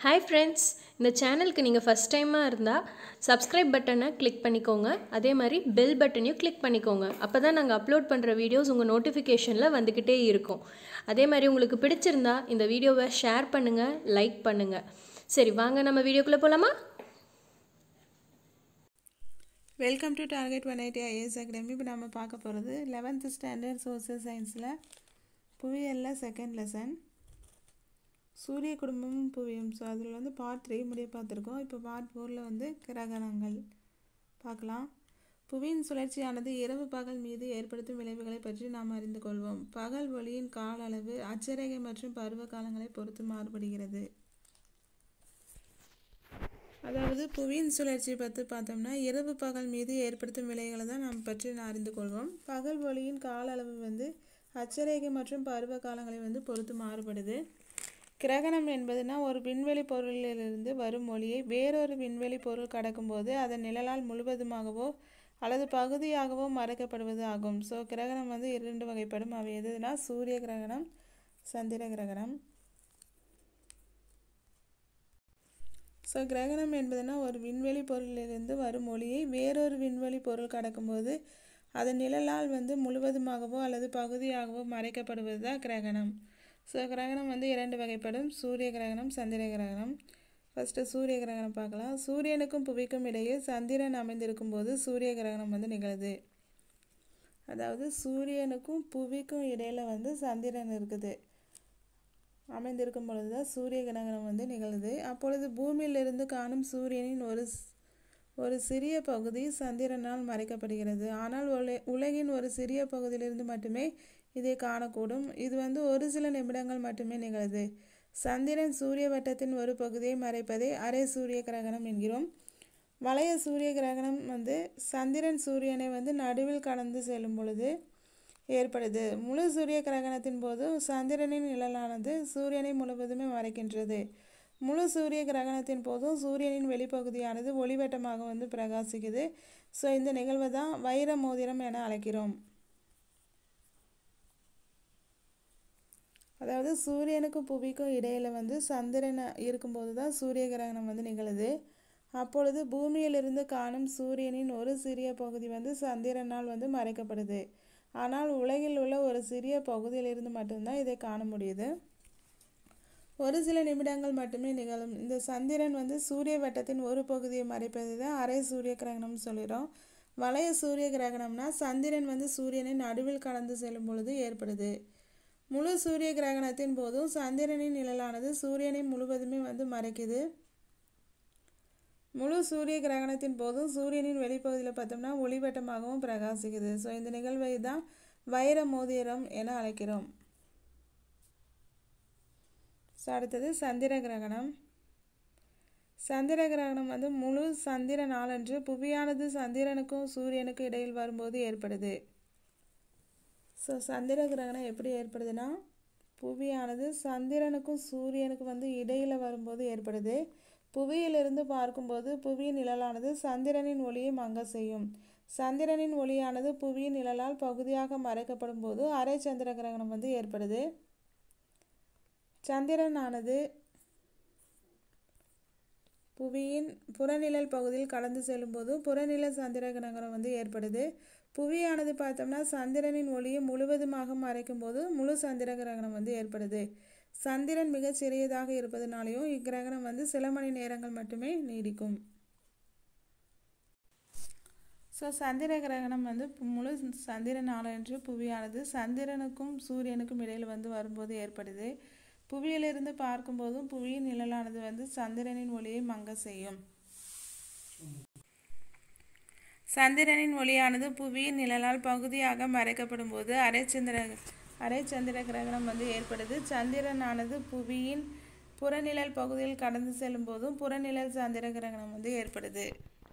hi friends இந்த சேனலுக்கு நீங்கள் ஃபஸ்ட் டைமாக இருந்தால் சப்ஸ்கிரைப் பட்டனை கிளிக் பண்ணிக்கோங்க அதே மாதிரி பெல் பட்டனையும் கிளிக் பண்ணிக்கோங்க அப்போ தான் நாங்கள் அப்லோட் பண்ணுற வீடியோஸ் உங்கள் நோட்டிஃபிகேஷனில் வந்துக்கிட்டே இருக்கும் அதே மாதிரி உங்களுக்கு பிடிச்சிருந்தா இந்த வீடியோவை ஷேர் பண்ணுங்கள் லைக் பண்ணுங்கள் சரி வாங்க நம்ம வீடியோக்குள்ளே போகலாமா welcome to target one eighty IAS academy இப்போ நம்ம பார்க்க போகிறது லெவன்த்து ஸ்டாண்டர்ட் சோசியல் சயின்ஸில் புவியியலில் செகண்ட் லெசன் சூரிய குடும்பமும் புவியும் ஸோ அதில் வந்து பார்ட் த்ரீ முடிய பார்த்துருக்கோம் இப்போ பார்ட் ஃபோரில் வந்து கிரகணங்கள் பார்க்கலாம் புவியின் சுழற்சியானது இரவு பகல் மீது ஏற்படுத்தும் விளைவுகளை பற்றி நாம் அறிந்து கொள்வோம் பகல் ஒளியின் கால அளவு அச்சரேகை மற்றும் பருவ காலங்களை பொறுத்து மாறுபடுகிறது அதாவது புவியின் சுழற்சி பற்றி பார்த்தோம்னா இரவு பகல் மீது ஏற்படுத்தும் விலைகளை தான் நாம் பற்றி அறிந்து கொள்வோம் பகல் ஒளியின் கால அளவு வந்து அச்சரேகை மற்றும் பருவ காலங்களை வந்து பொறுத்து மாறுபடுது கிரகணம் என்பதுனா ஒரு விண்வெளி பொருளிலிருந்து வரும் ஒளியை வேறொரு விண்வெளி பொருள் கடக்கும்போது அதன் நிழலால் முழுவதுமாகவோ அல்லது பகுதியாகவோ மறைக்கப்படுவது ஆகும் ஸோ கிரகணம் வந்து இரண்டு வகைப்படும் அவை எதுனா சூரிய கிரகணம் சந்திர கிரகணம் ஸோ கிரகணம் என்பதுனா ஒரு விண்வெளி பொருளிலிருந்து வரும் ஒளியை வேறொரு விண்வெளி பொருள் கடக்கும்போது அதன் நிழலால் வந்து முழுவதுமாகவோ அல்லது பகுதியாகவோ மறைக்கப்படுவது தான் கிரகணம் ஸோ கிரகணம் வந்து இரண்டு வகைப்படும் சூரிய கிரகணம் சந்திர கிரகணம் ஃபஸ்ட்டு சூரிய கிரகணம் பார்க்கலாம் சூரியனுக்கும் புவிக்கும் இடையே சந்திரன் அமைந்திருக்கும் போது சூரிய கிரகணம் வந்து நிகழுது அதாவது சூரியனுக்கும் புவிக்கும் இடையில் வந்து சந்திரன் இருக்குது அமைந்திருக்கும் பொழுது தான் சூரிய கிரகணம் வந்து நிகழுது அப்பொழுது பூமியிலிருந்து காணும் சூரியனின் ஒரு ஒரு சிறிய பகுதி சந்திரனால் மறைக்கப்படுகிறது ஆனால் உல உலகின் ஒரு சிறிய பகுதியிலிருந்து மட்டுமே இதை காணக்கூடும் இது வந்து ஒரு சில நிமிடங்கள் மட்டுமே நிகழுது சந்திரன் சூரிய வட்டத்தின் ஒரு பகுதியை மறைப்பதை அரை சூரிய கிரகணம் என்கிறோம் வளைய சூரிய கிரகணம் வந்து சந்திரன் சூரியனை வந்து நடுவில் கடந்து செல்லும் பொழுது ஏற்படுது முழு சூரிய கிரகணத்தின் போது சந்திரனின் நிழலானது சூரியனை முழுவதுமே மறைக்கின்றது முழு சூரிய கிரகணத்தின் போதும் சூரியனின் வெளிப்பகுதியானது ஒளிவட்டமாக வந்து பிரகாசிக்குது ஸோ இந்த நிகழ்வை தான் வைர மோதிரம் என அழைக்கிறோம் அதாவது சூரியனுக்கும் புவிக்கும் இடையில் வந்து சந்திரன் இருக்கும்போது தான் சூரிய கிரகணம் வந்து நிகழுது அப்பொழுது பூமியிலிருந்து காணும் சூரியனின் ஒரு சிறிய பகுதி வந்து சந்திரனால் வந்து மறைக்கப்படுது ஆனால் உலகில் உள்ள ஒரு சிறிய பகுதியிலிருந்து மட்டும்தான் இதை காண முடியுது ஒரு சில நிமிடங்கள் மட்டுமே நிகழும் இந்த சந்திரன் வந்து சூரிய வட்டத்தின் ஒரு பகுதியை மறைப்பது தான் அரை சூரிய கிரகணம்னு சொல்லிடும் வளைய சூரிய கிரகணம்னா சந்திரன் வந்து சூரியனை நடுவில் கடந்து செல்லும் பொழுது ஏற்படுது முழு சூரிய கிரகணத்தின் போதும் சந்திரனின் நிழலானது சூரியனை முழுவதுமே வந்து மறைக்குது முழு சூரிய கிரகணத்தின் போதும் சூரியனின் வெளிப்பகுதியில் பார்த்தோம்னா ஒளிவட்டமாகவும் பிரகாசிக்குது ஸோ இந்த நிகழ்வை தான் வைர மோதிரம் என அழைக்கிறோம் ஸோ அடுத்தது சந்திர கிரகணம் சந்திர கிரகணம் வந்து முழு சந்திர நாளன்று புவியானது சந்திரனுக்கும் சூரியனுக்கும் இடையில் வரும்போது ஏற்படுது ஸோ சந்திர கிரகணம் எப்படி ஏற்படுதுன்னா புவியானது சந்திரனுக்கும் சூரியனுக்கும் வந்து இடையில் வரும்போது ஏற்படுது புவியிலிருந்து பார்க்கும்போது புவியின் நிழலானது சந்திரனின் ஒளியை மங்க செய்யும் சந்திரனின் ஒளியானது புவியின் நிழலால் பகுதியாக மறைக்கப்படும் போது அரை சந்திர கிரகணம் வந்து ஏற்படுது சந்திரனானது புவியின் புறநிழல் பகுதியில் கடந்து செல்லும்போது புறநில சந்திர கிரகணம் வந்து ஏற்படுது புவியானது பார்த்தோம்னா சந்திரனின் ஒளியை முழுவதுமாக மறைக்கும் போது முழு சந்திர கிரகணம் வந்து ஏற்படுது சந்திரன் மிகச் சிறியதாக இருப்பதனாலையும் இக்கிரகணம் வந்து சில மணி நேரங்கள் மட்டுமே நீடிக்கும் ஸோ சந்திர கிரகணம் வந்து முழு சந்திர நாளன்று புவியானது சந்திரனுக்கும் சூரியனுக்கும் இடையில் வந்து வரும்போது ஏற்படுது புவியிலிருந்து பார்க்கும்போதும் புவியின் நிழலானது வந்து சந்திரனின் ஒளியை மங்க செய்யும் சந்திரனின் ஒளியானது புவியின் நிழலால் பகுதியாக மறைக்கப்படும் போது அரைச்சந்திர அரை சந்திர கிரகணம் வந்து ஏற்படுது சந்திரனானது புவியின் புறநிழல் பகுதியில் கடந்து செல்லும் போதும் புறநிழல் சந்திர கிரகணம் வந்து ஏற்படுது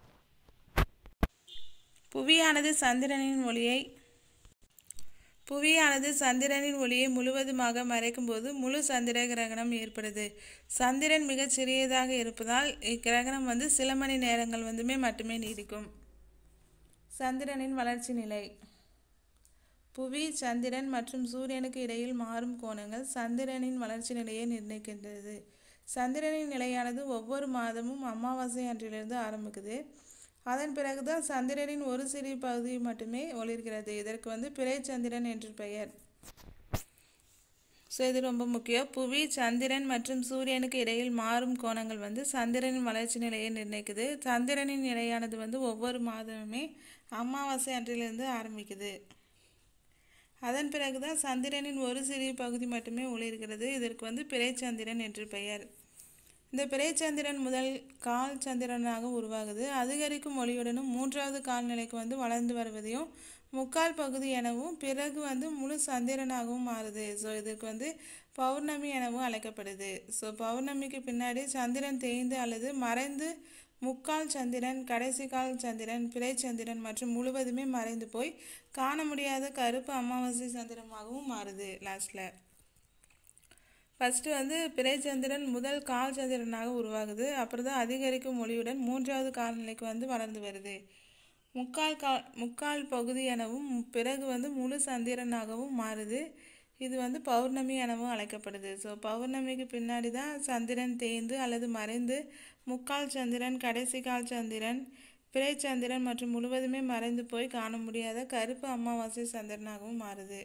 புவியானது சந்திரனின் ஒளியை புவியானது சந்திரனின் ஒளியை முழுவதுமாக மறைக்கும்போது முழு சந்திர கிரகணம் ஏற்படுது சந்திரன் மிகச் சிறியதாக இருப்பதால் இக்கிரகணம் வந்து சில மணி நேரங்கள் வந்துமே மட்டுமே நீடிக்கும் சந்திரனின் வளர்ச்சி நிலை புவி சந்திரன் மற்றும் சூரியனுக்கு இடையில் மாறும் கோணங்கள் சந்திரனின் வளர்ச்சி நிலையை நிர்ணயிக்கின்றது சந்திரனின் நிலையானது ஒவ்வொரு மாதமும் அமாவாசை அன்றிலிருந்து ஆரம்பிக்குது அதன் பிறகு தான் சந்திரனின் ஒரு சிறிய பகுதி மட்டுமே ஒளிர்கிறது இதற்கு வந்து பிறை சந்திரன் என்று பெயர் ஸோ இது ரொம்ப முக்கியம் புவி சந்திரன் மற்றும் சூரியனுக்கு இடையில் மாறும் கோணங்கள் வந்து சந்திரனின் வளர்ச்சி நிலையை நிர்ணயிக்குது சந்திரனின் நிலையானது வந்து ஒவ்வொரு மாதமுமே அமாவாசை அன்றிலிருந்து ஆரம்பிக்குது அதன் பிறகு தான் சந்திரனின் ஒரு சிறிய பகுதி மட்டுமே ஒளிர்கிறது இதற்கு வந்து பிறைச்சந்திரன் என்று பெயர் இந்த பிறைச்சந்திரன் முதல் கால் சந்திரனாக உருவாகுது அதிகரிக்கும் ஒளியுடனும் மூன்றாவது கால்நிலைக்கு வந்து வளர்ந்து வருவதையும் முக்கால் பகுதி எனவும் பிறகு வந்து முழு சந்திரனாகவும் மாறுது ஸோ இதுக்கு வந்து பௌர்ணமி எனவும் அழைக்கப்படுது ஸோ பௌர்ணமிக்கு பின்னாடி சந்திரன் தேய்ந்து அல்லது மறைந்து முக்கால் சந்திரன் கடைசி கால் சந்திரன் பிறை சந்திரன் மற்றும் முழுவதுமே மறைந்து போய் காண முடியாத கருப்பு அமாவாசை சந்திரமாகவும் மாறுது லாஸ்ட்டில் ஃபஸ்ட்டு வந்து பிறை சந்திரன் முதல் கால் சந்திரனாக உருவாகுது அப்புறம் தான் அதிகரிக்கும் ஒளியுடன் மூன்றாவது கால்நிலைக்கு வந்து வளர்ந்து வருது முக்கால் கால் முக்கால் பகுதி எனவும் பிறகு வந்து முழு சந்திரனாகவும் மாறுது இது வந்து பௌர்ணமி எனவும் அழைக்கப்படுது ஸோ பௌர்ணமிக்கு பின்னாடி தான் சந்திரன் தேய்ந்து அல்லது மறைந்து முக்கால் சந்திரன் கடைசி கால் சந்திரன் பிறை சந்திரன் மற்றும் முழுவதுமே மறைந்து போய் காண முடியாத கருப்பு அமாவாசை சந்திரனாகவும் மாறுது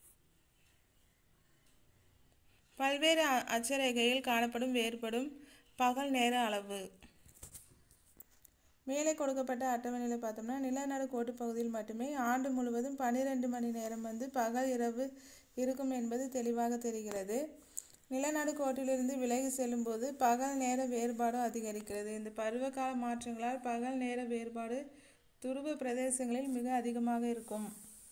பல்வேறு அ- அட்சரேகையில் காணப்படும் வேறுபடும் பகல் நேர அளவு மேலே கொடுக்கப்பட்ட அட்டவணையில் பார்த்தோம்னா நிலநடு கோட்டு பகுதியில் மட்டுமே ஆண்டு முழுவதும் பன்னிரெண்டு மணி நேரம் வந்து பகல் இரவு இருக்கும் என்பது தெளிவாக தெரிகிறது நிலநடு கோட்டிலிருந்து விலகி செல்லும்போது பகல் நேர வேறுபாடு அதிகரிக்கிறது இந்த பருவகால மாற்றங்களால் பகல் நேர வேறுபாடு துருவ பிரதேசங்களில் மிக அதிகமாக இருக்கும்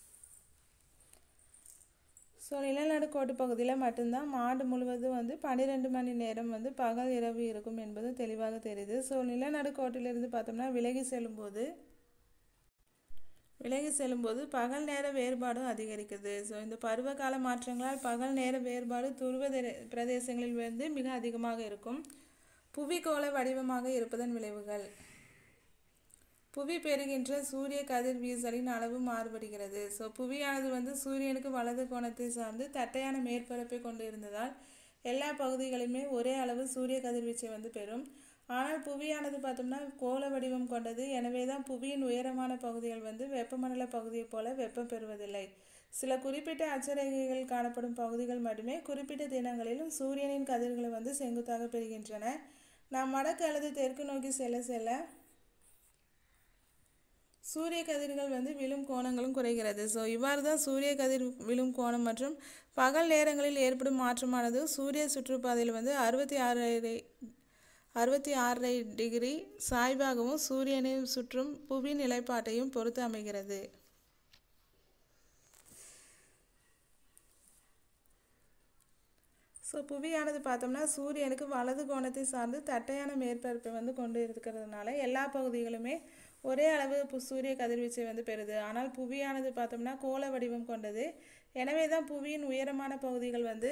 ஸோ நிலநடு கோட்டு பகுதியில் மட்டும்தான் ஆண்டு முழுவதும் வந்து பன்னிரெண்டு மணி நேரம் வந்து பகல் இரவு இருக்கும் என்பது தெளிவாக தெரியுது ஸோ நிலநடு கோட்டிலிருந்து பார்த்தோம்னா விலகி செல்லும்போது விலகி செல்லும்போது பகல் நேர வேறுபாடும் அதிகரிக்குது ஸோ இந்த பருவகால மாற்றங்களால் பகல் நேர வேறுபாடு துருவ தெர- பிரதேசங்களில் வந்து மிக அதிகமாக இருக்கும் புவிக்கோள வடிவமாக இருப்பதன் விளைவுகள் புவி பெறுகின்ற சூரிய கதிர்வீசலின் அளவு மாறுபடுகிறது ஸோ புவியானது வந்து சூரியனுக்கு வலது கோணத்தை சார்ந்து தட்டையான மேற்பரப்பை கொண்டு இருந்ததால் எல்லா பகுதிகளுமே ஒரே அளவு சூரிய கதிர்வீச்சை வந்து பெறும் ஆனால் புவியானது பார்த்தோம்னா கோள வடிவம் கொண்டது எனவே தான் புவியின் உயரமான பகுதிகள் வந்து வெப்பமண்டல பகுதியைப் போல வெப்பம் பெறுவதில்லை சில குறிப்பிட்ட அட்சரேகைகள் காணப்படும் பகுதிகள் மட்டுமே குறிப்பிட்ட தினங்களிலும் சூரியனின் கதிர்களை வந்து செங்குத்தாக பெறுகின்றன நாம் வடக்கு அல்லது தெற்கு நோக்கி செல்ல செல்ல சூரிய கதிர்கள் வந்து விழும் கோணங்களும் குறைகிறது ஸோ இவ்வாறு தான் சூரிய கதிர் விழும் கோணம் மற்றும் பகல் நேரங்களில் ஏற்படும் மாற்றமானது சூரிய சுற்றுப்பாதையில் வந்து அறுபத்தி ஆறரை அறுபத்தி ஆறரை டிகிரி சாய்வாகவும் சூரியனை சுற்றும் புவி நிலைப்பாட்டையும் பொறுத்து அமைகிறது ஸோ புவியானது பார்த்தோம்னா சூரியனுக்கு வலது கோணத்தை சார்ந்து தட்டையான மேற்பரப்பை வந்து கொண்டு இருக்கிறதுனால எல்லா பகுதிகளுமே ஒரே அளவு பு- சூரிய கதிர்வீச்சை வந்து பெறுது ஆனால் புவியானது பார்த்தோம்னா கோள வடிவம் கொண்டது எனவே தான் புவியின் உயரமான பகுதிகள் வந்து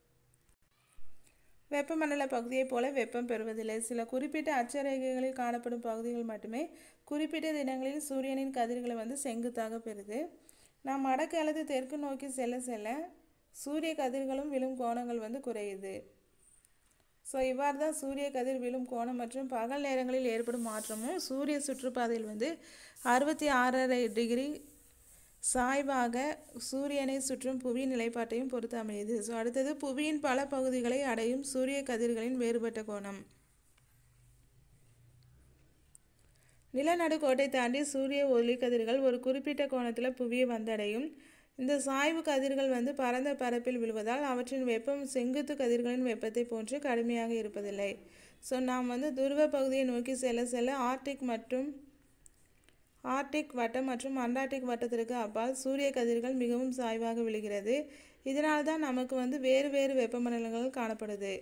வெப்பமண்டல பகுதியைப் போல வெப்பம் பெறுவதில்லை சில குறிப்பிட்ட அட்சரேகைகளில் காணப்படும் பகுதிகள் மட்டுமே குறிப்பிட்ட தினங்களில் சூரியனின் கதிர்களை வந்து செங்குத்தாக பெறுது நாம் வடக்கு அல்லது தெற்கு நோக்கி செல்ல செல்ல சூரிய கதிர்களும் விழும் கோணங்கள் வந்து குறையுது ஸோ இவ்வாறு தான் சூரிய கதிர் விழும் கோணம் மற்றும் பகல் நேரங்களில் ஏற்படும் மாற்றமும் சூரிய சுற்றுப்பாதையில் வந்து அறுபத்தி ஆறரை டிகிரி சாய்வாக சூரியனை சுற்றும் புவியின் நிலைப்பாட்டையும் பொறுத்து அமையுது ஸோ அடுத்தது புவியின் பல பகுதிகளை அடையும் சூரிய கதிர்களின் வேறுபட்ட கோணம் நிலநடுக்கோட்டை தாண்டி சூரிய ஒளி கதிர்கள் ஒரு குறிப்பிட்ட கோணத்தில் புவியை வந்தடையும் இந்த சாய்வு கதிர்கள் வந்து பரந்த பரப்பில் விழுவதால் அவற்றின் வெப்பம் செங்குத்து கதிர்களின் வெப்பத்தை போன்று கடுமையாக இருப்பதில்லை ஸோ நாம் வந்து துருவ பகுதியை நோக்கி செல்ல செல்ல ஆர்டிக் மற்றும் ஆர்டிக் வட்டம் மற்றும் அண்டார்டிக் வட்டத்திற்கு அப்பால் சூரிய கதிர்கள் மிகவும் சாய்வாக விழுகிறது இதனால் தான் நமக்கு வந்து வேறு வேறு வெப்பமண்டலங்கள் காணப்படுது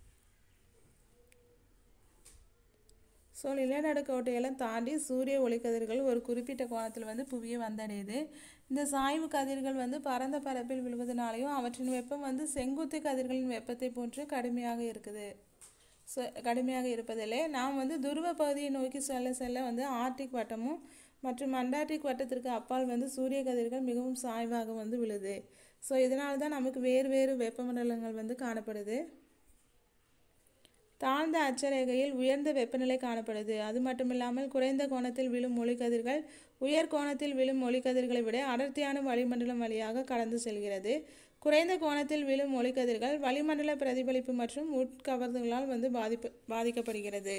ஸோ நிலநடுக்கோட்டையெல்லாம் தாண்டி சூரிய ஒளிக்கதிர்கள் ஒரு குறிப்பிட்ட கோணத்தில் வந்து புவியை வந்தடையுது இந்த சாய்வு கதிர்கள் வந்து பரந்த பரப்பில் விழுவதனாலையும் அவற்றின் வெப்பம் வந்து செங்குத்து கதிர்களின் வெப்பத்தை போன்று கடுமையாக இருக்குது ஸோ கடுமையாக இருப்பதில்லை நாம் வந்து துருவ பகுதியை நோக்கி செல்ல செல்ல வந்து ஆர்டிக் வட்டமும் மற்றும் அண்டார்டிக் வட்டத்திற்கு அப்பால் வந்து சூரிய கதிர்கள் மிகவும் சாய்வாக வந்து விழுது ஸோ இதனால தான் நமக்கு வேறு வேறு வெப்பமண்டலங்கள் வந்து காணப்படுது தாழ்ந்த அட்சரேகையில் உயர்ந்த வெப்பநிலை காணப்படுது அது மட்டுமில்லாமல் குறைந்த கோணத்தில் விழும் ஒளிக்கதிர்கள் உயர் கோணத்தில் விழும் ஒளிக்கதிர்களை விட அடர்த்தியான வளிமண்டலம் வழியாக கடந்து செல்கிறது குறைந்த கோணத்தில் விழும் ஒளிக்கதிர்கள் வளிமண்டல பிரதிபலிப்பு மற்றும் உட்கவர்தல்களால் வந்து பாதிப்பு பாதிக்கப்படுகிறது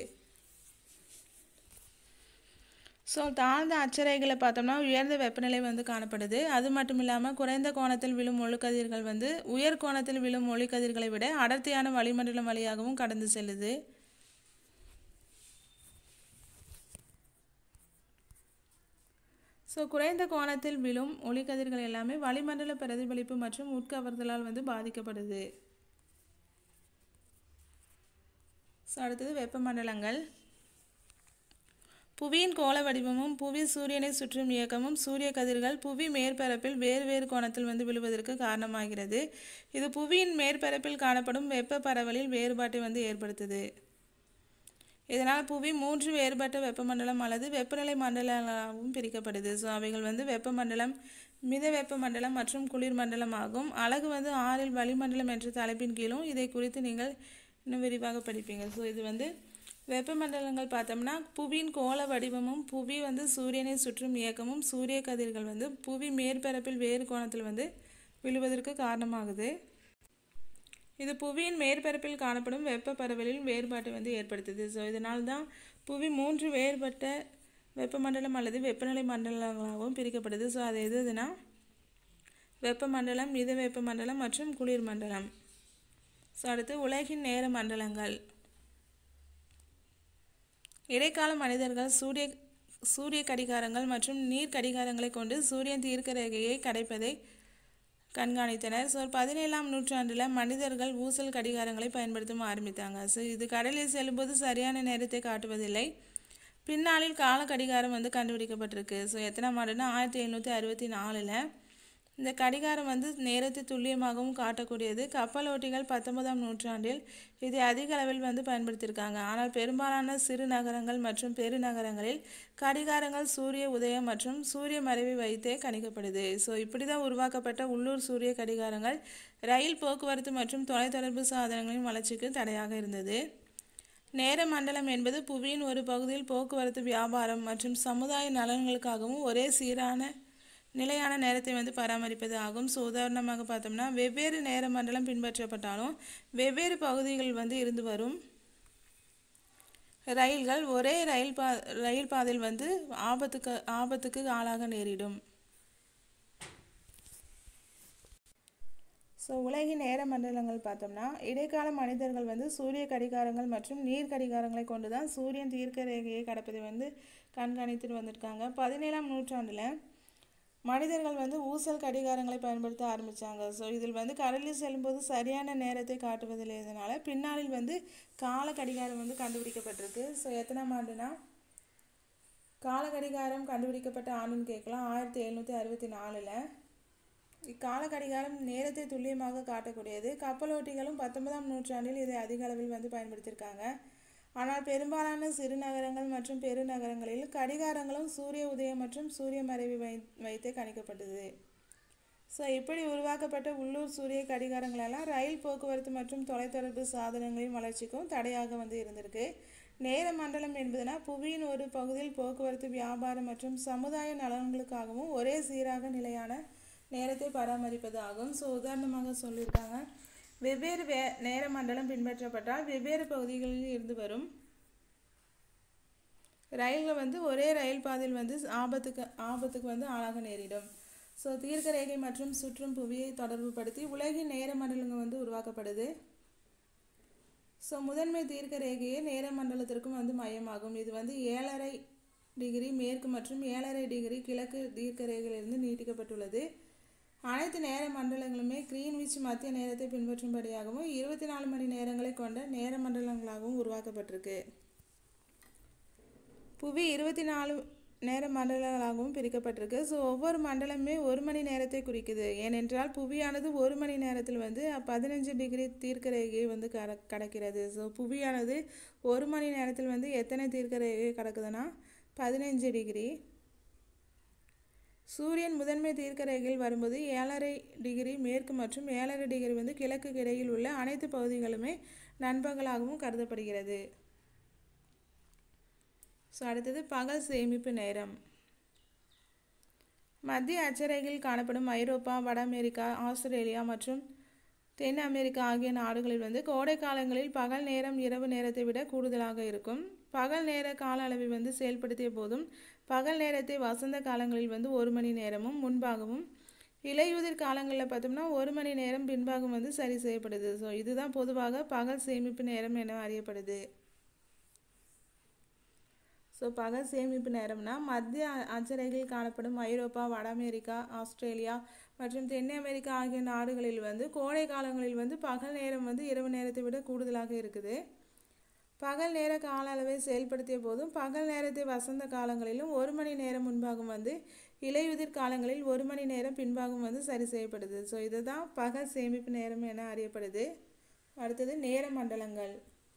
ஸோ தாழ்ந்த அச்சரைகளை பார்த்தோம்னா உயர்ந்த வெப்பநிலை வந்து காணப்படுது அது மட்டும் இல்லாமல் குறைந்த கோணத்தில் விழும் ஒளிக்கதிர்கள் வந்து உயர் கோணத்தில் விழும் ஒளிக்கதிர்களை விட அடர்த்தியான வளிமண்டலம் வழியாகவும் கடந்து செல்லுது ஸோ குறைந்த கோணத்தில் விழும் ஒளிக்கதிர்கள் எல்லாமே வளிமண்டல பிரதிபலிப்பு மற்றும் உட்கவர்தலால் வந்து பாதிக்கப்படுது ஸோ அடுத்தது வெப்பமண்டலங்கள் புவியின் கோள வடிவமும் புவி சூரியனை சுற்றும் இயக்கமும் சூரிய கதிர்கள் புவி மேற்பரப்பில் வேறு வேறு கோணத்தில் வந்து விழுவதற்கு காரணமாகிறது இது புவியின் மேற்பரப்பில் காணப்படும் வெப்ப பரவலில் வேறுபாட்டை வந்து ஏற்படுத்துது இதனால் புவி மூன்று வேறுபட்ட வெப்பமண்டலம் அல்லது வெப்பநிலை மண்டலங்களாகவும் பிரிக்கப்படுது ஸோ அவைகள் வந்து வெப்பமண்டலம் மித வெப்பமண்டலம் மற்றும் குளிர் மண்டலம் ஆகும் அழகு வந்து ஆறில் வளிமண்டலம் என்ற தலைப்பின் கீழும் இதை குறித்து நீங்கள் இன்னும் விரிவாக படிப்பீங்க ஸோ இது வந்து வெப்பமண்டலங்கள் பார்த்தோம்னா புவியின் கோள வடிவமும் புவி வந்து சூரியனை சுற்றும் இயக்கமும் சூரிய கதிர்கள் வந்து புவி மேற்பரப்பில் வேறு கோணத்தில் வந்து விழுவதற்கு காரணமாகுது இது புவியின் மேற்பரப்பில் காணப்படும் வெப்ப பரவலில் வேறுபாட்டை வந்து ஏற்படுத்துது ஸோ இதனால் தான் புவி மூன்று வேறுபட்ட வெப்பமண்டலம் அல்லது வெப்பநிலை மண்டலங்களாகவும் பிரிக்கப்படுது ஸோ அது எது எதுனா வெப்பமண்டலம் மித வெப்பமண்டலம் மற்றும் குளிர் மண்டலம் ஸோ அடுத்து உலகின் நேர மண்டலங்கள் இடைக்கால மனிதர்கள் சூரிய சூரிய கடிகாரங்கள் மற்றும் நீர் கடிகாரங்களை கொண்டு சூரியன் தீர்க்க ரேகையை கடைப்பதை கண்காணித்தனர் ஸோ பதினேழாம் நூற்றாண்டில் மனிதர்கள் ஊசல் கடிகாரங்களை பயன்படுத்த ஆரம்பித்தாங்க ஸோ இது கடலில் செல்லும்போது சரியான நேரத்தை காட்டுவதில்லை பின்னாளில் கால கடிகாரம் வந்து கண்டுபிடிக்கப்பட்டிருக்கு ஸோ எத்தனாம் ஆண்டுனா ஆயிரத்தி எழுநூற்றி அறுபத்தி நாலில் இந்த கடிகாரம் வந்து நேரத்தை துல்லியமாகவும் காட்டக்கூடியது கப்பலோட்டிகள் பத்தொன்பதாம் நூற்றாண்டில் இதை அதிக அளவில் வந்து பயன்படுத்தியிருக்காங்க ஆனால் பெரும்பாலான சிறு நகரங்கள் மற்றும் பெருநகரங்களில் கடிகாரங்கள் சூரிய உதயம் மற்றும் சூரிய மறைவை வைத்தே கணிக்கப்படுது ஸோ இப்படி தான் உருவாக்கப்பட்ட உள்ளூர் சூரிய கடிகாரங்கள் ரயில் போக்குவரத்து மற்றும் தொலைத்தொடர்பு சாதனங்களின் வளர்ச்சிக்கு தடையாக இருந்தது நேர மண்டலம் என்பது புவியின் ஒரு பகுதியில் போக்குவரத்து வியாபாரம் மற்றும் சமுதாய நலன்களுக்காகவும் ஒரே சீரான நிலையான நேரத்தை வந்து பராமரிப்பது ஆகும் ஸோ உதாரணமாக பார்த்தோம்னா வெவ்வேறு நேர மண்டலம் பின்பற்றப்பட்டாலும் வெவ்வேறு பகுதிகள் வந்து இருந்து வரும் ரயில்கள் ஒரே ரயில் பா ரயில் பாதையில் வந்து ஆபத்துக்கு ஆபத்துக்கு ஆளாக நேரிடும் ஸோ உலகின் நேர மண்டலங்கள் பார்த்தோம்னா இடைக்கால மனிதர்கள் வந்து சூரிய கடிகாரங்கள் மற்றும் நீர் கடிகாரங்களை கொண்டு தான் சூரியன் தீர்க்க ரேகையை கடப்பதை வந்து கண்காணித்துட்டு வந்திருக்காங்க பதினேழாம் நூற்றாண்டில் மனிதர்கள் வந்து ஊசல் கடிகாரங்களை பயன்படுத்த ஆரம்பித்தாங்க ஸோ இதில் வந்து கடலில் செல்லும்போது சரியான நேரத்தை காட்டுவதில்லை இதனால் பின்னாளில் வந்து கால கடிகாரம் வந்து கண்டுபிடிக்கப்பட்டிருக்கு ஸோ எத்தனாம் ஆண்டுனா கால கடிகாரம் கண்டுபிடிக்கப்பட்ட ஆண்டுன்னு கேட்கலாம் ஆயிரத்தி எழுநூற்றி அறுபத்தி நாலில் இக்கால கடிகாரம் நேரத்தை துல்லியமாக காட்டக்கூடியது கப்பலோட்டிகளும் பத்தொன்பதாம் நூற்றாண்டில் இதை அதிக அளவில் வந்து பயன்படுத்தியிருக்காங்க ஆனால் பெரும்பாலான சிறு நகரங்கள் மற்றும் பெருநகரங்களில் கடிகாரங்களும் சூரிய உதயம் மற்றும் சூரிய மறைவை வை வைத்தே கணிக்கப்பட்டது ஸோ இப்படி உருவாக்கப்பட்ட உள்ளூர் சூரிய கடிகாரங்களெல்லாம் ரயில் போக்குவரத்து மற்றும் தொலைத்தொடர்பு சாதனங்களின் வளர்ச்சிக்கும் தடையாக வந்து இருந்திருக்கு நேர மண்டலம் என்பதுனா புவியின் ஒரு பகுதியில் போக்குவரத்து வியாபாரம் மற்றும் சமுதாய நலன்களுக்காகவும் ஒரே சீராக நிலையான நேரத்தை பராமரிப்பது ஆகும் ஸோ உதாரணமாக சொல்லியிருக்காங்க வெவ்வேறு வே நேர மண்டலம் பின்பற்றப்பட்டால் வெவ்வேறு பகுதிகளில் இருந்து வரும் ரயில்கள் வந்து ஒரே ரயில் பாதையில் வந்து ஆபத்துக்கு ஆபத்துக்கு வந்து ஆளாக நேரிடும் ஸோ தீர்க்க ரேகை மற்றும் சுற்றும் புவியை தொடர்புபடுத்தி உலகின் நேர மண்டலங்கள் வந்து உருவாக்கப்படுது ஸோ முதன்மை தீர்க்க ரேகையே நேர மண்டலத்திற்கும் வந்து மையமாகும் இது வந்து ஏழரை டிகிரி மேற்கு மற்றும் ஏழரை டிகிரி கிழக்கு தீர்க்க ரேகையிலிருந்து நீட்டிக்கப்பட்டுள்ளது அனைத்து நேர மண்டலங்களுமே கிரீன்விச் மத்திய நேரத்தை பின்பற்றும்படியாகவும் இருபத்தி நாலு மணி நேரங்களை கொண்ட நேர மண்டலங்களாகவும் உருவாக்கப்பட்டிருக்கு புவி இருபத்தி நாலு நேர மண்டலங்களாகவும் பிரிக்கப்பட்டிருக்கு ஸோ ஒவ்வொரு மண்டலமே ஒரு மணி நேரத்தை குறிக்குது ஏனென்றால் புவியானது ஒரு மணி நேரத்தில் வந்து பதினஞ்சு டிகிரி தீர்க்க ரேகையை வந்து கட கடக்கிறது ஸோ புவியானது ஒரு மணி நேரத்தில் வந்து எத்தனை தீர்க்க ரேகை கடக்குதுன்னா பதினஞ்சு டிகிரி சூரியன் முதன்மை தீர்க்க ரேகையில் வரும்போது ஏழரை டிகிரி மேற்கு மற்றும் ஏழரை டிகிரி வந்து கிழக்கு இடையில் உள்ள அனைத்து பகுதிகளுமே நண்பகலாகவும் கருதப்படுகிறது ஸோ அடுத்தது பகல் சேமிப்பு நேரம் மத்திய அட்சரேகையில் காணப்படும் ஐரோப்பா வட அமெரிக்கா ஆஸ்திரேலியா மற்றும் தென் அமெரிக்கா ஆகிய நாடுகளில் வந்து கோடை காலங்களில் பகல் நேரம் இரவு நேரத்தை விட கூடுதலாக இருக்கும் பகல் நேர கால அளவை வந்து செயல்படுத்திய போதும் பகல் நேரத்தை வசந்த காலங்களில் வந்து ஒரு மணி நேரமும் முன்பாகவும் இலையுதிர் காலங்களில் பார்த்தோம்னா ஒரு மணி நேரம் பின்பாகவும் வந்து சரி செய்யப்படுது ஸோ இதுதான் பொதுவாக பகல் சேமிப்பு நேரம் என அறியப்படுது ஸோ பகல் சேமிப்பு நேரம்னா மத்திய அச்சரேகையில் காணப்படும் ஐரோப்பா வட அமெரிக்கா ஆஸ்திரேலியா மற்றும் தென் அமெரிக்கா ஆகிய நாடுகளில் வந்து கோடை காலங்களில் வந்து பகல் நேரம் வந்து இரவு நேரத்தை விட கூடுதலாக இருக்குது பகல் நேர கால அளவை செயல்படுத்திய போதும் பகல் நேரத்தை வசந்த காலங்களிலும் ஒரு மணி நேரம் முன்பாகும் வந்து இலையுதிர் காலங்களில் ஒரு மணி நேரம் பின்பாகும் வந்து சரி செய்யப்படுது ஸோ இதுதான் பகல் சேமிப்பு நேரம் என அறியப்படுது அடுத்தது நேர மண்டலங்கள்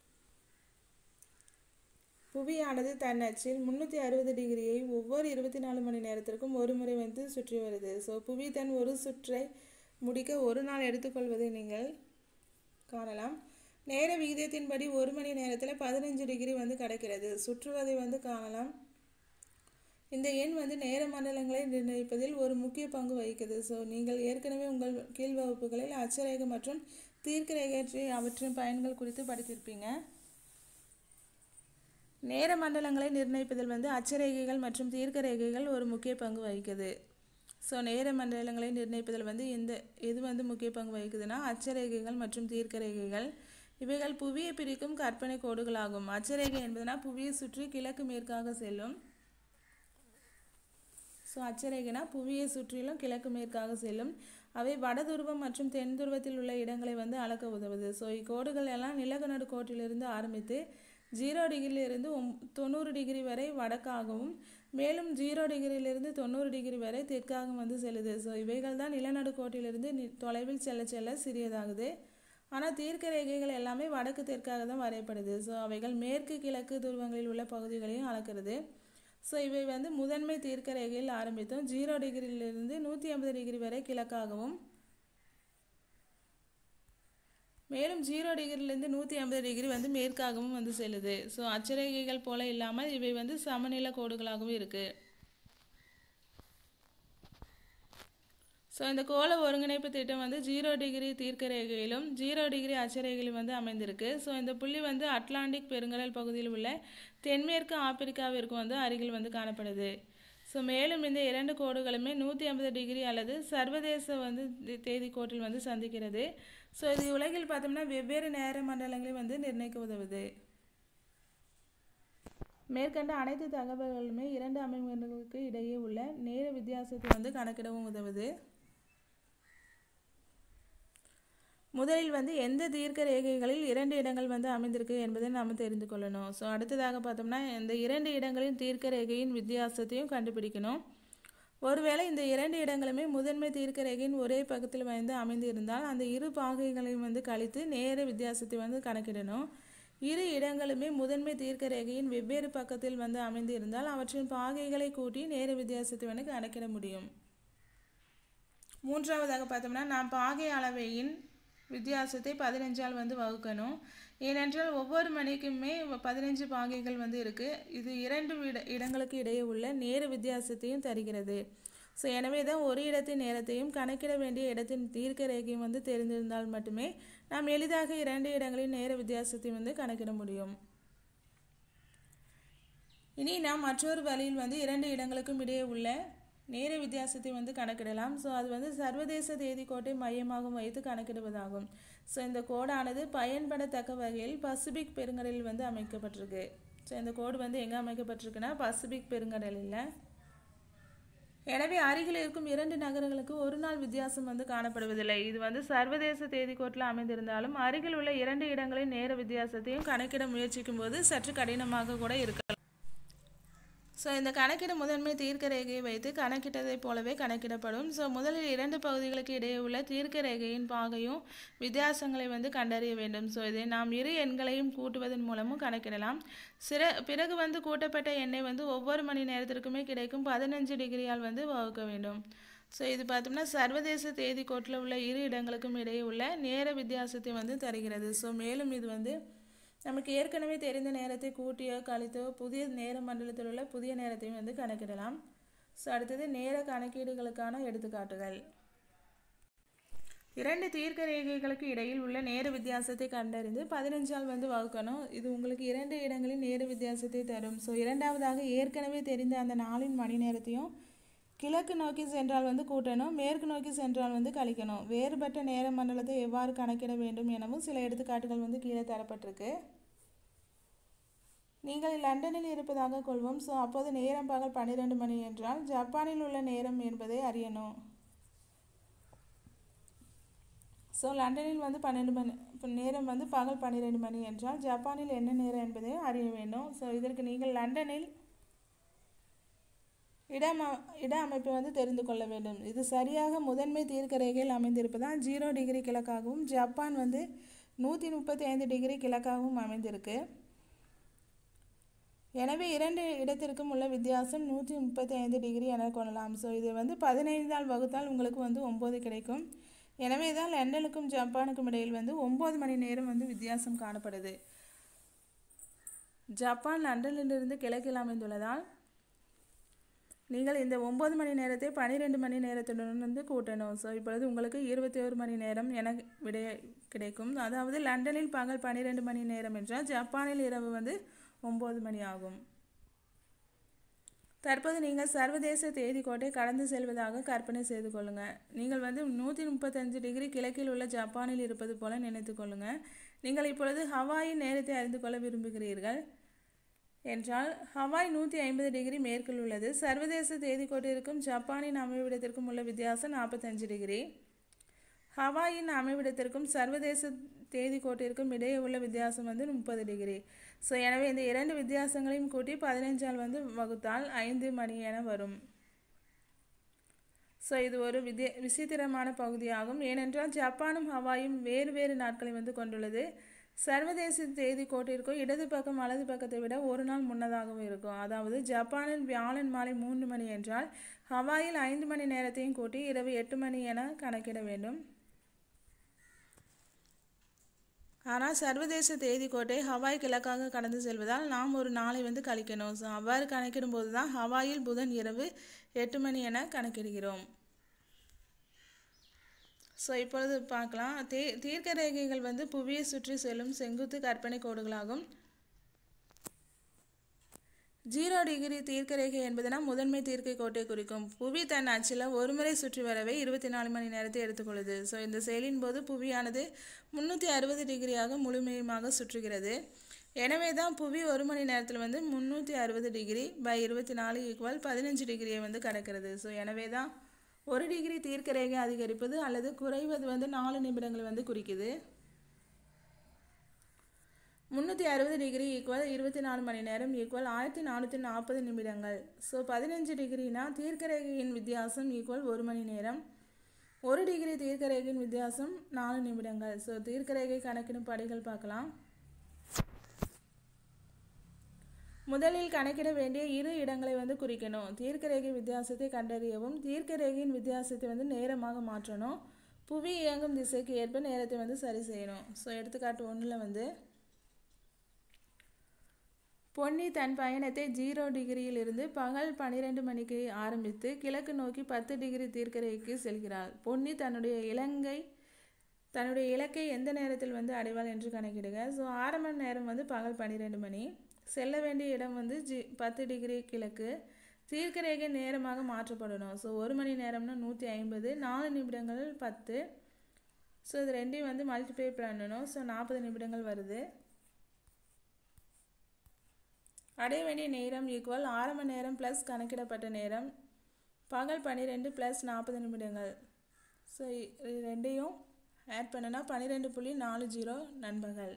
புவியானது தன் அச்சில் முந்நூற்றி அறுபது டிகிரியை ஒவ்வொரு இருபத்தி நாலு மணி நேரத்திற்கும் ஒரு முறை வந்து சுற்றி வருது ஸோ புவி தன் ஒரு சுற்றை முடிக்க ஒரு நாள் எடுத்துக்கொள்வதை நீங்கள் காணலாம் நேர விகிதத்தின்படி ஒரு மணி நேரத்தில் பதினஞ்சு டிகிரி வந்து கிடைக்கிறது சுற்றுவதை வந்து காணலாம் இந்த எண் வந்து நேர மண்டலங்களை நிர்ணயிப்பதில் ஒரு முக்கிய பங்கு வகிக்குது ஸோ நீங்கள் ஏற்கனவே உங்கள் கீழ் வகுப்புகளில் அச்சரேகை மற்றும் தீர்க்கரேகை அவற்றின் பயன்கள் குறித்து படித்திருப்பீங்க நேர மண்டலங்களை நிர்ணயிப்பதில் வந்து அச்சரேகைகள் மற்றும் தீர்க்க ரேகைகள் ஒரு முக்கிய பங்கு வகிக்குது ஸோ நேர மண்டலங்களை நிர்ணயிப்பதில் வந்து இந்த எது வந்து முக்கிய பங்கு வகிக்குதுன்னா அச்சரேகைகள் மற்றும் தீர்க்க ரேகைகள் இவைகள் புவியை பிரிக்கும் கற்பனை கோடுகளாகும் அச்சரேகை என்பதுனா புவியை சுற்றி கிழக்கு மேற்காக செல்லும் ஸோ அச்சரேகைனா புவியை சுற்றிலும் கிழக்கு மேற்காக செல்லும் அவை வட துருவம் மற்றும் தென் துருவத்தில் உள்ள இடங்களை வந்து அளக்க உதவுது ஸோ இக்கோடுகள் எல்லாம் நிலக்கநடு கோட்டிலிருந்து ஆரம்பித்து ஜீரோ டிகிரியிலிருந்து ஒம் தொண்ணூறு டிகிரி வரை வடக்காகவும் மேலும் ஜீரோ டிகிரியிலிருந்து தொண்ணூறு டிகிரி வரை தெற்காகவும் வந்து செல்லுது ஸோ இவைகள் தான் நிலநடுக்கோட்டிலிருந்து நி தொலைவில் செல்ல செல்ல சிறியதாகுது ஆனால் தீர்க்க ரேகைகள் எல்லாமே வடக்கு தெற்காக தான் வரையப்படுது ஸோ அவைகள் மேற்கு கிழக்கு துருவங்களில் உள்ள பகுதிகளையும் அளக்கிறது ஸோ இவை வந்து முதன்மை தீர்க்க ரேகையில் ஆரம்பித்தோம் ஜீரோ டிகிரியிலிருந்து நூற்றி ஐம்பது டிகிரி வரை கிழக்காகவும் மேலும் ஜீரோ டிகிரிலேருந்து நூற்றி ஐம்பது டிகிரி வந்து மேற்காகவும் வந்து செல்லுது ஸோ அச்சரேகைகள் போல இல்லாமல் இவை வந்து சமநில கோடுகளாகவும் இருக்குது ஸோ இந்த கோள ஒருங்கிணைப்பு திட்டம் வந்து ஜீரோ டிகிரி தீர்க்க ரேகையிலும் ஜீரோ டிகிரி அச்சரேகையிலும் வந்து அமைந்திருக்கு ஸோ இந்த புள்ளி வந்து அட்லாண்டிக் பெருங்கடல் பகுதியில் உள்ள தென்மேற்கு ஆப்பிரிக்காவிற்கு வந்து அருகில் வந்து காணப்படுது ஸோ மேலும் இந்த இரண்டு கோடுகளுமே நூற்றி ஐம்பது டிகிரி அல்லது சர்வதேச வந்து தேதி கோட்டில் வந்து சந்திக்கிறது ஸோ இது உலகில் பார்த்தோம்னா வெவ்வேறு நேர மண்டலங்களை வந்து நிர்ணயிக்க உதவுது மேற்கண்ட அனைத்து தகவல்களுமே இரண்டு அமைப்புகளுக்கு இடையே உள்ள நேர வித்தியாசத்தை வந்து கணக்கிடவும் உதவுது முதலில் வந்து எந்த தீர்க்க ரேகைகளில் இரண்டு இடங்கள் வந்து அமைந்திருக்கு என்பதை நாம் தெரிந்து கொள்ளணும் ஸோ அடுத்ததாக பார்த்தோம்னா இந்த இரண்டு இடங்களின் தீர்க்க ரேகையின் வித்தியாசத்தையும் கண்டுபிடிக்கணும் ஒருவேளை இந்த இரண்டு இடங்களுமே முதன்மை தீர்க்க ரேகையின் ஒரே பக்கத்தில் வந்து அமைந்து இருந்தால் அந்த இரு பாகைகளையும் வந்து கழித்து நேர வித்தியாசத்தை வந்து கணக்கிடணும் இரு இடங்களுமே முதன்மை தீர்க்க ரேகையின் வெவ்வேறு பக்கத்தில் வந்து அமைந்து இருந்தால் அவற்றின் பாகைகளை கூட்டி நேர வித்தியாசத்தை வந்து கணக்கிட முடியும் மூன்றாவதாக பார்த்தோம்னா நாம் பாகை அளவையின் வித்தியாசத்தை பதினஞ்சால் வந்து வகுக்கணும் ஏனென்றால் ஒவ்வொரு மணிக்குமே பதினஞ்சு பாகைகள் வந்து இருக்குது இது இரண்டு இட இடங்களுக்கு இடையே உள்ள நேர வித்தியாசத்தையும் தருகிறது ஸோ எனவே தான் ஒரு இடத்தின் நேரத்தையும் கணக்கிட வேண்டிய இடத்தின் தீர்க்க ரேகையும் வந்து தெரிந்திருந்தால் மட்டுமே நாம் எளிதாக இரண்டு இடங்களின் நேர வித்தியாசத்தை வந்து கணக்கிட முடியும் இனி நாம் மற்றொரு வழியில் வந்து இரண்டு இடங்களுக்கும் இடையே உள்ள நேர வித்தியாசத்தை வந்து கணக்கிடலாம் ஸோ அது வந்து சர்வதேச தேதி கோட்டை மையமாகவும் வைத்து கணக்கிடுவதாகும் ஸோ இந்த கோடானது பயன்படத்தக்க வகையில் பசிபிக் பெருங்கடலில் வந்து அமைக்கப்பட்டிருக்கு ஸோ இந்த கோடு வந்து எங்கே அமைக்கப்பட்டிருக்குன்னா பசிபிக் பெருங்கடலில் எனவே அருகில் இருக்கும் இரண்டு நகரங்களுக்கு ஒரு நாள் வித்தியாசம் வந்து காணப்படுவதில்லை இது வந்து சர்வதேச தேதிக்கோட்டில் அமைந்திருந்தாலும் அருகில் உள்ள இரண்டு இடங்களின் நேர வித்தியாசத்தையும் கணக்கிட முயற்சிக்கும் போது சற்று கடினமாக கூட இருக்கலாம் ஸோ இந்த கணக்கீடு முதன்மை தீர்க்க ரேகையை வைத்து கணக்கிட்டதைப் போலவே கணக்கிடப்படும் ஸோ முதலில் இரண்டு பகுதிகளுக்கு இடையே உள்ள தீர்க்க ரேகையின் பாகையும் வித்தியாசங்களை வந்து கண்டறிய வேண்டும் ஸோ இதை நாம் இரு எண்களையும் கூட்டுவதன் மூலமும் கணக்கிடலாம் சிற பிறகு வந்து கூட்டப்பட்ட எண்ணை வந்து ஒவ்வொரு மணி நேரத்திற்குமே கிடைக்கும் பதினஞ்சு டிகிரியால் வந்து வகுக்க வேண்டும் ஸோ இது பார்த்தோம்னா சர்வதேச தேதி கோட்டில் உள்ள இரு இடங்களுக்கும் இடையே உள்ள நேர வித்தியாசத்தை வந்து தருகிறது ஸோ மேலும் இது வந்து நமக்கு ஏற்கனவே தெரிந்த நேரத்தை கூட்டியோ கழித்தோ புதிய நேர மண்டலத்தில் உள்ள புதிய நேரத்தையும் வந்து கணக்கிடலாம் ஸோ அடுத்தது நேர கணக்கீடுகளுக்கான எடுத்துக்காட்டுகள் இரண்டு தீர்க்க ரேகைகளுக்கு இடையில் உள்ள நேர வித்தியாசத்தை கண்டறிந்து பதினஞ்சால் வந்து வகுக்கணும் இது உங்களுக்கு இரண்டு இடங்களில் நேர வித்தியாசத்தை தரும் ஸோ இரண்டாவதாக ஏற்கனவே தெரிந்த அந்த நாளின் மணி நேரத்தையும் கிழக்கு நோக்கி சென்றால் வந்து கூட்டணும் மேற்கு நோக்கி சென்றால் வந்து கழிக்கணும் வேறுபட்ட நேர மண்டலத்தை எவ்வாறு கணக்கிட வேண்டும் எனவும் சில எடுத்துக்காட்டுகள் வந்து கீழே தரப்பட்டிருக்கு நீங்கள் லண்டனில் இருப்பதாக கொள்வோம் ஸோ அப்போது நேரம் பகல் பன்னிரெண்டு மணி என்றால் ஜப்பானில் உள்ள நேரம் என்பதை அறியணும் ஸோ லண்டனில் வந்து பன்னெண்டு மணி இப்போ நேரம் வந்து பகல் பன்னிரெண்டு மணி என்றால் ஜப்பானில் என்ன நேரம் என்பதை அறிய வேண்டும் ஸோ இதற்கு நீங்கள் லண்டனில் இடம் இட அமைப்பை வந்து தெரிந்து கொள்ள வேண்டும் இது சரியாக முதன்மை தீர்க்க ரேகையில் அமைந்திருப்பதால் ஜீரோ டிகிரி கிழக்காகவும் ஜப்பான் வந்து நூற்றி முப்பத்தி ஐந்து டிகிரி கிழக்காகவும் அமைந்திருக்கு எனவே இரண்டு இடத்திற்கும் உள்ள வித்தியாசம் நூற்றி முப்பத்தி ஐந்து டிகிரி என கொள்ளலாம் ஸோ இது வந்து பதினைந்தால் வகுத்தால் உங்களுக்கு வந்து ஒம்பது கிடைக்கும் எனவே தான் லண்டனுக்கும் ஜப்பானுக்கும் இடையில் வந்து ஒம்பது மணி நேரம் வந்து வித்தியாசம் காணப்படுது ஜப்பான் லண்டனிலிருந்து கிழக்கில் அமைந்துள்ளதால் நீங்கள் இந்த ஒம்பது மணி நேரத்தை பன்னிரெண்டு மணி நேரத்துடன் வந்து கூட்டணும் ஸோ இப்பொழுது உங்களுக்கு இருபத்தி ஒரு மணி நேரம் என விடை கிடைக்கும் அதாவது லண்டனில் பகல் பன்னிரெண்டு மணி நேரம் என்றால் ஜப்பானில் இரவு வந்து ஒம்பது மணி ஆகும் தற்போது நீங்கள் சர்வதேச தேதி கோட்டை கடந்து செல்வதாக கற்பனை செய்து கொள்ளுங்கள் நீங்கள் வந்து நூற்றி முப்பத்தஞ்சு டிகிரி கிழக்கில் உள்ள ஜப்பானில் இருப்பது போல நினைத்து கொள்ளுங்கள் நீங்கள் இப்பொழுது ஹவாயின் நேரத்தை அறிந்து கொள்ள விரும்புகிறீர்கள் என்றால் ஹவாய் நூற்றி ஐம்பது டிகிரி மேற்கில் உள்ளது சர்வதேச தேதி கோட்டிற்கும் ஜப்பானின் அமைவிடத்திற்கும் உள்ள வித்தியாசம் நாற்பத்தஞ்சு டிகிரி ஹவாயின் அமைவிடத்திற்கும் சர்வதேச தேதி கோட்டிற்கும் இடையே உள்ள வித்தியாசம் வந்து முப்பது டிகிரி ஸோ எனவே இந்த இரண்டு வித்தியாசங்களையும் கூட்டி பதினைஞ்சால் வந்து வகுத்தால் ஐந்து மணி என வரும் ஸோ இது ஒரு வித்திய விசித்திரமான பகுதியாகும் ஏனென்றால் ஜப்பானும் ஹவாயும் வேறு வேறு நாட்களை வந்து கொண்டுள்ளது சர்வதேச தேதி கோட்டிற்கோ இடது பக்கம் வலது பக்கத்தை விட ஒரு நாள் முன்னதாகவும் இருக்கும் அதாவது ஜப்பானில் வியாழன் மாலை மூன்று மணி என்றால் ஹவாயில் ஐந்து மணி நேரத்தையும் கூட்டி இரவு எட்டு மணி என கணக்கிட வேண்டும் ஆனால் சர்வதேச தேதி கோட்டை ஹவாய் கிழக்காக கடந்து செல்வதால் நாம் ஒரு நாளை வந்து கழிக்கணும் ஸோ அவ்வாறு கணக்கிடும் போது தான் ஹவாயில் புதன் இரவு எட்டு மணி என கணக்கிடுகிறோம் ஸோ இப்பொழுது பார்க்கலாம் தீ தீர்க்க ரேகைகள் வந்து புவியை சுற்றி செல்லும் செங்குத்து கற்பனை கோடுகளாகும் ஜீரோ டிகிரி தீர்க்க ரேகை என்பதனா முதன்மை தீர்க்கை கோட்டை குறிக்கும் புவி தன் அச்சில் ஒரு முறை சுற்றி வரவே இருபத்தி நாலு மணி நேரத்தை எடுத்துக்கொள்ளுது ஸோ இந்த செயலின் போது புவியானது முந்நூற்றி அறுபது டிகிரியாக முழுமையுமாக சுற்றுகிறது எனவே தான் புவி ஒரு மணி நேரத்தில் வந்து முந்நூற்றி அறுபது டிகிரி பை இருபத்தி நாலு ஈக்குவல் பதினஞ்சு டிகிரியை வந்து கடக்கிறது ஸோ எனவே தான் ஒரு டிகிரி தீர்க்க ரேகை அதிகரிப்பது அல்லது குறைவது வந்து நாலு நிமிடங்கள் வந்து குறிக்குது முந்நூற்றி அறுபது டிகிரி ஈக்குவல் இருபத்தி நாலு மணி நேரம் ஈக்குவல் ஆயிரத்தி நானூற்றி நாற்பது நிமிடங்கள் ஸோ பதினஞ்சு டிகிரினா தீர்க்க ரேகையின் வித்தியாசம் ஈக்குவல் ஒரு மணி நேரம் ஒரு டிகிரி தீர்க்க ரேகையின் வித்தியாசம் நாலு நிமிடங்கள் ஸோ தீர்க்க ரேகை கணக்கிடும் படிகள் பார்க்கலாம் முதலில் கணக்கிட வேண்டிய இரு இடங்களை வந்து குறிக்கணும் தீர்க்க ரேகை வித்தியாசத்தை கண்டறியவும் தீர்க்க ரேகையின் வித்தியாசத்தை வந்து நேரமாக மாற்றணும் புவி இயங்கும் திசைக்கு ஏற்ப நேரத்தை வந்து சரி செய்யணும் ஸோ எடுத்துக்காட்டு ஒன்றில் வந்து பொன்னி தன் பயணத்தை ஜீரோ டிகிரியில் இருந்து பகல் பன்னிரெண்டு மணிக்கு ஆரம்பித்து கிழக்கு நோக்கி பத்து டிகிரி தீர்க்கரேகைக்கு செல்கிறாள் பொன்னி தன்னுடைய இலங்கை தன்னுடைய இலக்கை எந்த நேரத்தில் வந்து அடைவாள் என்று கணக்கிடுக ஸோ ஆரம்ப நேரம் வந்து பகல் பன்னிரெண்டு மணி செல்ல வேண்டிய இடம் வந்து ஜி பத்து டிகிரி கிழக்கு தீர்க்கரேகை நேரமாக மாற்றப்படணும் ஸோ ஒரு மணி நேரம்னா நூற்றி ஐம்பது நாலு நிமிடங்கள் பத்து ஸோ இது ரெண்டையும் வந்து மல்டிப்ளை பண்ணணும் ஸோ நாற்பது நிமிடங்கள் வருது அடைய வேண்டிய நேரம் ஈக்குவல் ஆரம்ப நேரம் ப்ளஸ் கணக்கிடப்பட்ட நேரம் பகல் பன்னிரெண்டு ப்ளஸ் நாற்பது நிமிடங்கள் ஸோ இது ரெண்டையும் ஆட் பண்ணுனா பன்னிரெண்டு புள்ளி நாலு ஜீரோ நண்பர்கள்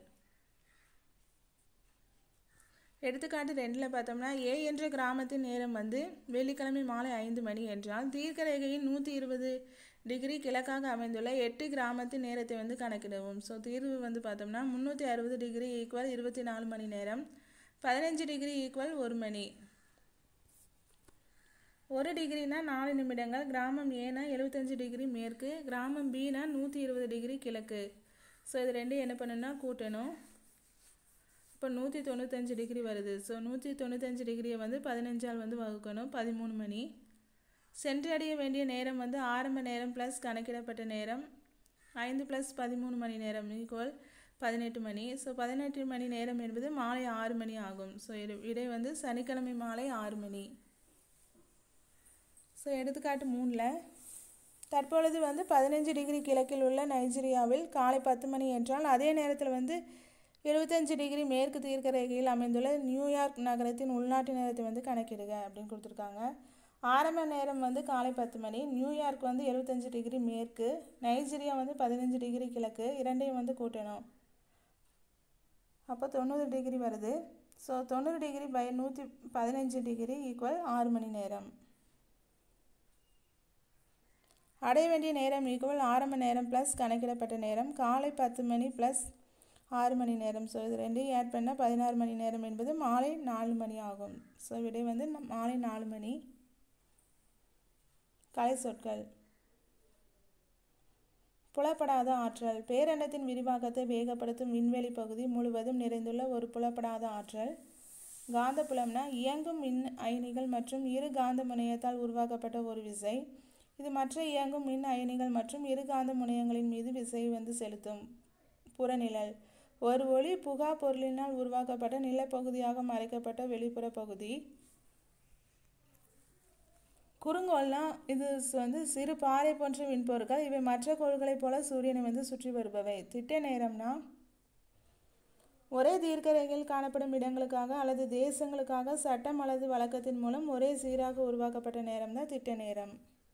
எடுத்துக்காட்டு ரெண்டில் பார்த்தோம்னா ஏ என்ற கிராமத்தின் நேரம் வந்து வெள்ளிக்கிழமை மாலை ஐந்து மணி என்றால் தீர்க்க ரேகையின் நூற்றி இருபது டிகிரி கிழக்காக அமைந்துள்ள எட்டு கிராமத்தின் நேரத்தை வந்து கணக்கிடுவோம் ஸோ தீர்வு வந்து பார்த்தோம்னா முந்நூற்றி அறுபது டிகிரி ஈக்குவல் இருபத்தி நாலு மணி நேரம் பதினஞ்சு டிகிரி ஈக்குவல் ஒரு மணி ஒரு டிகிரினா நாலு நிமிடங்கள் கிராமம் ஏனா எழுபத்தஞ்சு டிகிரி மேற்கு கிராமம் பினா நூற்றி இருபது டிகிரி கிழக்கு ஸோ இது ரெண்டும் என்ன பண்ணணும்னா கூட்டணும் இப்போ நூற்றி தொண்ணூத்தஞ்சு டிகிரி வருது ஸோ நூற்றி தொண்ணூத்தஞ்சு டிகிரியை வந்து பதினஞ்சால் வந்து வகுக்கணும் பதிமூணு மணி சென்றடைய வேண்டிய நேரம் வந்து ஆரம்ப நேரம் ப்ளஸ் கணக்கிடப்பட்ட நேரம் ஐந்து ப்ளஸ் பதிமூணு மணி நேரம் ஈக்குவல் பதினெட்டு மணி ஸோ பதினெட்டு மணி நேரம் என்பது மாலை ஆறு மணி ஆகும் ஸோ விடை வந்து சனிக்கிழமை மாலை ஆறு மணி ஸோ எடுத்துக்காட்டு மூணில் தற்பொழுது வந்து பதினஞ்சு டிகிரி கிழக்கில் உள்ள நைஜீரியாவில் காலை பத்து மணி என்றால் அதே நேரத்தில் வந்து எழுபத்தஞ்சு டிகிரி மேற்கு தீர்க்க ரேகையில் அமைந்துள்ள நியூயார்க் நகரத்தின் உள்நாட்டு நேரத்தை வந்து கணக்கிடுக அப்படின்னு கொடுத்துருக்காங்க ஆரம்ப நேரம் வந்து காலை பத்து மணி நியூயார்க் வந்து எழுபத்தஞ்சு டிகிரி மேற்கு நைஜீரியா வந்து பதினஞ்சு டிகிரி கிழக்கு இரண்டையும் வந்து கூட்டணும் அப்போ தொண்ணூறு டிகிரி வருது ஸோ தொண்ணூறு டிகிரி பை நூற்றி பதினஞ்சு டிகிரி ஈக்குவல் ஆறு மணி நேரம் அடைய வேண்டிய நேரம் ஈக்குவல் ஆரம்ப நேரம் ப்ளஸ் கணக்கிடப்பட்ட நேரம் காலை பத்து மணி ப்ளஸ் ஆறு மணி நேரம் ஸோ இது ரெண்டையும் ஆட் பண்ணால் பதினாறு மணி நேரம் என்பது மாலை நாலு மணி ஆகும் ஸோ விடை வந்து மாலை நாலு மணி கலை சொற்கள் புலப்படாத ஆற்றல் பேரண்டத்தின் விரிவாக்கத்தை வேகப்படுத்தும் விண்வெளி பகுதி முழுவதும் நிறைந்துள்ள ஒரு புலப்படாத ஆற்றல் காந்தப்புலம்னா இயங்கும் மின் அயனிகள் மற்றும் இரு காந்த முனையத்தால் உருவாக்கப்பட்ட ஒரு விசை இது மற்ற இயங்கும் மின் அயனிகள் மற்றும் இரு காந்த முனையங்களின் மீது விசையை வந்து செலுத்தும் புறநிழல் ஒரு ஒளி புகா பொருளினால் உருவாக்கப்பட்ட நிலப்பகுதியாக மறைக்கப்பட்ட வெளிப்புற பகுதி குறுங்கோள்னா இது வந்து சிறு பாறை போன்ற விண்பொருட்கள் இவை மற்ற கோள்களைப் போல சூரியனை வந்து சுற்றி வருபவை திட்ட நேரம்னா ஒரே தீர்க்கரேகையில் காணப்படும் இடங்களுக்காக அல்லது தேசங்களுக்காக சட்டம் அல்லது வழக்கத்தின் மூலம் ஒரே சீராக உருவாக்கப்பட்ட நேரம் தான் திட்ட நேரம்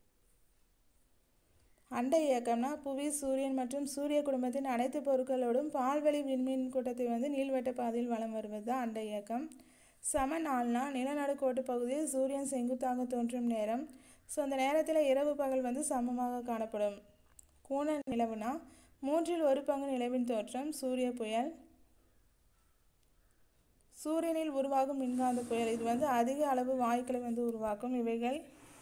அண்டை இயக்கம்னா புவி சூரியன் மற்றும் சூரிய குடும்பத்தின் அனைத்து பொருட்களோடும் பால்வெளி விண்மீன் கூட்டத்தை வந்து நீள்வட்ட பாதையில் வலம் வருவது தான் அண்டை இயக்கம் சம நாள்னா நிலநடுக்கோட்டு பகுதியில் சூரியன் செங்குத்தாக தோன்றும் நேரம் ஸோ அந்த நேரத்தில் இரவு பகல் வந்து சமமாக காணப்படும் கூண நிலவுனா மூன்றில் ஒரு பங்கு நிலவின் தோற்றம் சூரிய புயல் சூரியனில் உருவாகும் மின்காந்த புயல் இது வந்து அதிக அளவு வாயுக்களை வந்து உருவாக்கும் இவைகள்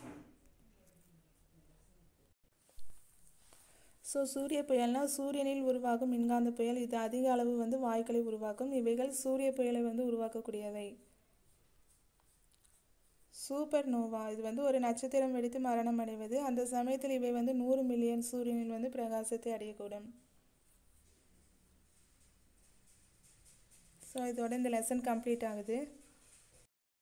ஸோ சூரிய புயல்னா சூரியனில் உருவாகும் மின்காந்த புயல் இது அதிக அளவு வந்து வாயுக்களை உருவாக்கும் இவைகள் சூரிய புயலை வந்து உருவாக்கக்கூடியவை சூப்பர் நோவா இது வந்து ஒரு நட்சத்திரம் வெடித்து மரணம் அடைவது அந்த சமயத்தில் இவை வந்து நூறு மில்லியன் சூரியனில் வந்து பிரகாசத்தை அடையக்கூடும் ஸோ இதோட இந்த லெசன் கம்ப்ளீட் ஆகுது